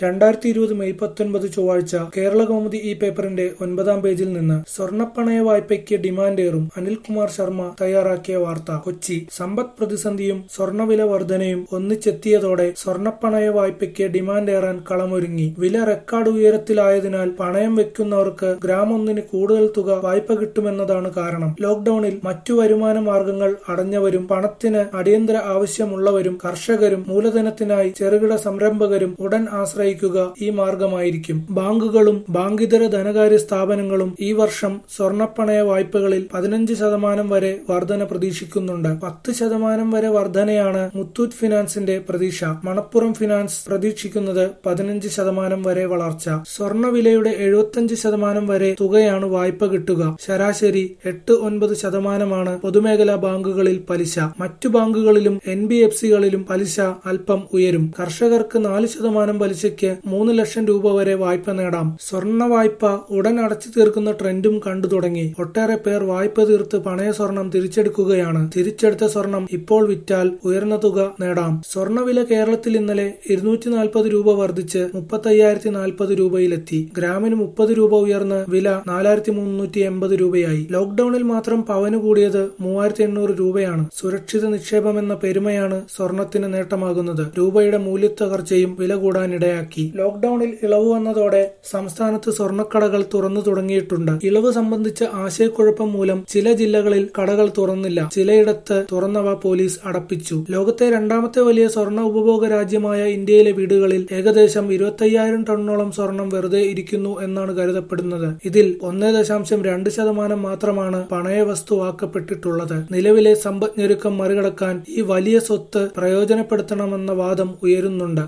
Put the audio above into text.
രണ്ടായിരത്തി ഇരുപത് മെയ് പത്തൊൻപത് ചൊവ്വാഴ്ച കേരളകൗമുദി ഈ പേപ്പറിന്റെ ഒൻപതാം പേജിൽ നിന്ന് സ്വർണ്ണപ്പണയ വായ്പയ്ക്ക് ഡിമാൻഡേറും അനിൽകുമാർ ശർമ്മ തയ്യാറാക്കിയ വാർത്ത കൊച്ചി സമ്പദ് പ്രതിസന്ധിയും സ്വർണ്ണവില വർധനയും ഒന്നിച്ചെത്തിയതോടെ സ്വർണ്ണപ്പണയ വായ്പയ്ക്ക് ഡിമാൻഡേറാൻ കളമൊരുങ്ങി വില റെക്കോർഡ് ഉയരത്തിലായതിനാൽ പണയം വെക്കുന്നവർക്ക് ഗ്രാം ഒന്നിന് കൂടുതൽ തുക വായ്പ കിട്ടുമെന്നതാണ് കാരണം ലോക്ഡൌണിൽ മറ്റു വരുമാന മാർഗങ്ങൾ അടഞ്ഞവരും പണത്തിന് അടിയന്തര ആവശ്യമുള്ളവരും കർഷകരും മൂലധനത്തിനായി ചെറുകിട സംരംഭകരും ഉടൻ ആശ്രയിക്കുക ഈ മാർഗമായിരിക്കും ബാങ്കുകളും ബാങ്കിതര ധനകാര്യ സ്ഥാപനങ്ങളും ഈ വർഷം സ്വർണ്ണപ്പണയ വായ്പകളിൽ പതിനഞ്ച് ശതമാനം വരെ വർധന പ്രതീക്ഷിക്കുന്നുണ്ട് പത്ത് ശതമാനം വരെ വർധനയാണ് മുത്തൂറ്റ് ഫിനാൻസിന്റെ പ്രതീക്ഷ മണപ്പുറം ഫിനാൻസ് പ്രതീക്ഷിക്കുന്നത് പതിനഞ്ച് ശതമാനം വരെ വളർച്ച സ്വർണ്ണവിലയുടെ എഴുപത്തഞ്ച് ശതമാനം വരെ തുകയാണ് വായ്പ കിട്ടുക ശരാശരി എട്ട് ഒൻപത് ശതമാനമാണ് പൊതുമേഖലാ ബാങ്കുകളിൽ പലിശ മറ്റു ബാങ്കുകളിലും എൻ ബി എഫ് സികളിലും പലിശ അല്പം ഉയരും കർഷകർക്ക് നാല് ശതമാനം പലിശയ്ക്ക് മൂന്ന് ലക്ഷം രൂപ വരെ വായ്പ നേടാം സ്വർണ്ണ വായ്പ ഉടൻ അടച്ചു തീർക്കുന്ന ട്രെൻഡും കണ്ടു തുടങ്ങി ഒട്ടേറെ പേർ വായ്പ തീർത്ത് പണയ സ്വർണം തിരിച്ചെടുക്കുകയാണ് തിരിച്ചെടുത്ത സ്വർണം ഇപ്പോൾ വിറ്റാൽ ഉയർന്ന തുക നേടാം സ്വർണ്ണവില കേരളത്തിൽ ഇന്നലെ ഇരുന്നൂറ്റി നാൽപ്പത് രൂപ വർദ്ധിച്ച് മുപ്പത്തയ്യായിരത്തി നാൽപ്പത് രൂപയിലെത്തി ഗ്രാമിന് മുപ്പത് രൂപ ഉയർന്ന് വില നാലായിരത്തി മുന്നൂറ്റി എൺപത് രൂപയായി ലോക്ഡൌണിൽ മാത്രം പവന് കൂടിയത് മൂവായിരത്തി എണ്ണൂറ് രൂപയാണ് സുരക്ഷിത നിക്ഷേപമെന്ന പെരുമയാണ് സ്വർണത്തിന് നേട്ടമാകുന്നത് രൂപയുടെ മൂല്യത്തകർച്ചയും വില കൂടാനിടയാക്കി ലോക്ഡൌണിൽ ഇളവ് വന്നതോടെ സംസ്ഥാനത്ത് സ്വർണ്ണക്കടകൾ തുറന്നു തുടങ്ങിയിട്ടുണ്ട് ഇളവ് സംബന്ധിച്ച ആശയക്കുഴപ്പം മൂലം ചില ജില്ലകളിൽ കടകൾ തുറന്നില്ല ചിലയിടത്ത് തുറന്നവ പോലീസ് അടപ്പിച്ചു ലോകത്തെ രണ്ടാമത്തെ വലിയ സ്വർണ്ണ ഉപഭോഗ രാജ്യമായ ഇന്ത്യയിലെ വീടുകളിൽ ഏകദേശം ഇരുപത്തയ്യായിരം ടണ്ണോളം സ്വർണം വെറുതെ ഇരിക്കുന്നു എന്നാണ് കരുതപ്പെടുന്നത് ഇതിൽ ഒന്നേ ദശാംശം രണ്ട് ശതമാനം മാത്രമാണ് പണയവസ്തുവാക്കപ്പെട്ടിട്ടുള്ളത് നിലവിലെ സമ്പദ്ഞെരുക്കം മറികടക്കാൻ ഈ വലിയ സ്വത്ത് പ്രയോജനപ്പെടുത്തണമെന്ന വാദം ഉയരുന്നുണ്ട്